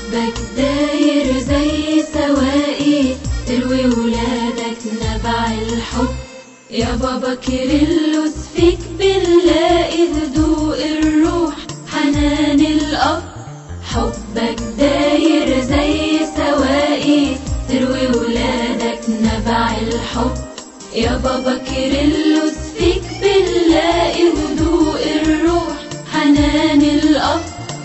حبك داير زي سوائي تروي ولادك نبع الحب يا بابا كيرلس فيك بنلاقي هدوء الروح حنان الأب حبك داير زي سوائي تروي ولادك نبع الحب يا بابا كيرلس فيك بنلاقي هدوء الروح حنان الأب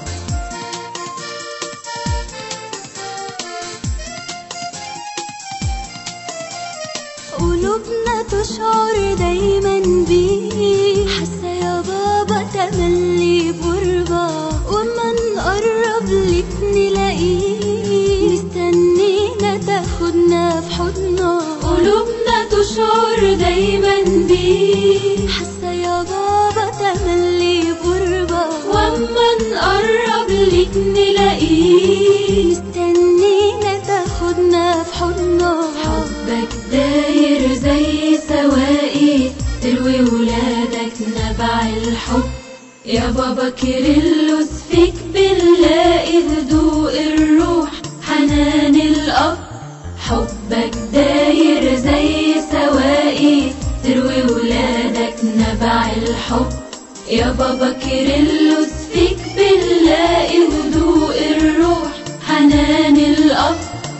قلوبنا تشعر دايما بيه حاسه يا بابا تملي بقربة وما نقرب لك نلاقيه مستنينا تاخدنا في حضنه قلوبنا تشعر دايما بيه حاسه يا بابا تملي بقربة واما نقرب لك نلاقيه مستنينا تاخدنا في حضنه حبك داير زي سوائي تروي ولادك نبع الحب يا بابا كيرلس فيك بنلاقي هدوء الروح حنان الأب حبك داير زي سوائي تروي ولادك نبع الحب يا بابا كيرلس فيك بنلاقي هدوء الروح حنان الأب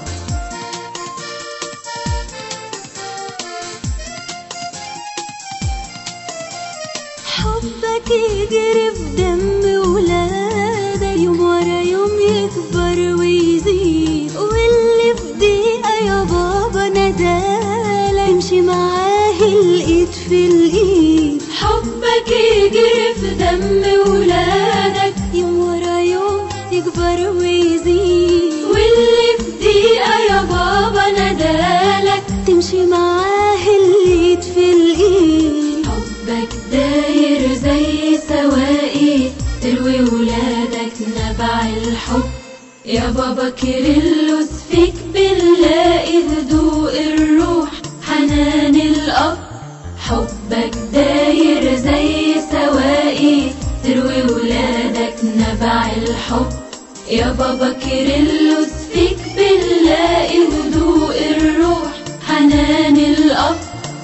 حبك يجري في دم ولادك يوم ورا يوم يكبر ويزيد واللي في دقيقة يا بابا ندالك امشي معاه الايد في الايد حبك يجري في دم ولادك يوم ورا يوم يكبر ويزيد واللي في دقيقة يا بابا ندالك تمشي معاه الايد في الايد حبك داير زي سوائي تروي ولادك نبع الحب يا بابا كيرلس فيك بنلاقي هدوء الروح حنان الأب حبك داير زي سوائي تروي ولادك نبع الحب يا بابا كيرلس فيك بنلاقي هدوء الروح حنان الأب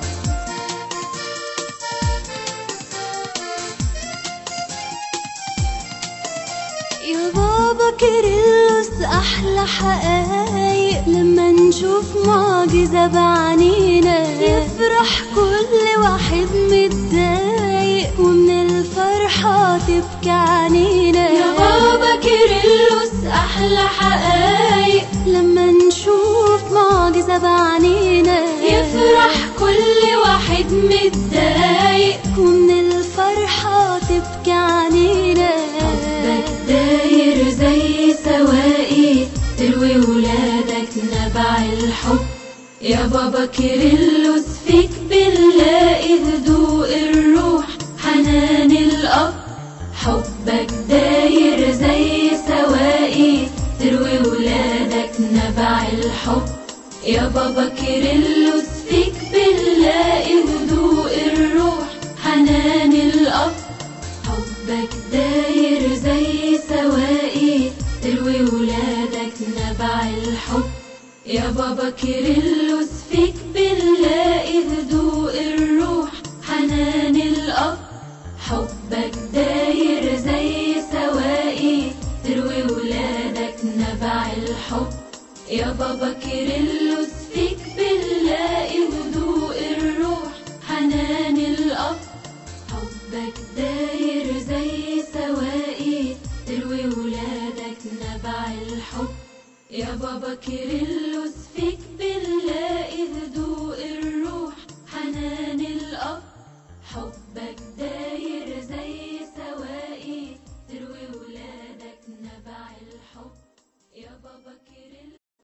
يا بابا كيرلس احلى حقايق لما نشوف معجزة بعنينا يفرح كل واحد متضايق ومن الفرحة تبكي عينينا يا بابا كيرلس أحلى حقايق لما نشوف معجزة بعنينا يفرح كل واحد متضايق ومن الفرحة تبكي عينينا حبك داير زي سوائي تروي ولادك نبع الحب يا بابا كيرلس فيك بنلاقي هدوء الروح حنان الأب حبك داير زي سوائي تروي ولادك نبع الحب يا بابا كيرلس فيك بنلاقي هدوء الروح حنان الأب حبك داير زي سوائي تروي ولادك نبع الحب يا بابا كيرلس فيك بنلاقي هدوء الروح حنان الأب حبك داير زي سوائي تروي ولادك نبع الحب يا بابا كيرلس فيك بنلاقي هدوء الروح حنان الأب حبك داير زي سوائي تروي ولادك نبع الحب يا بابا كيرلس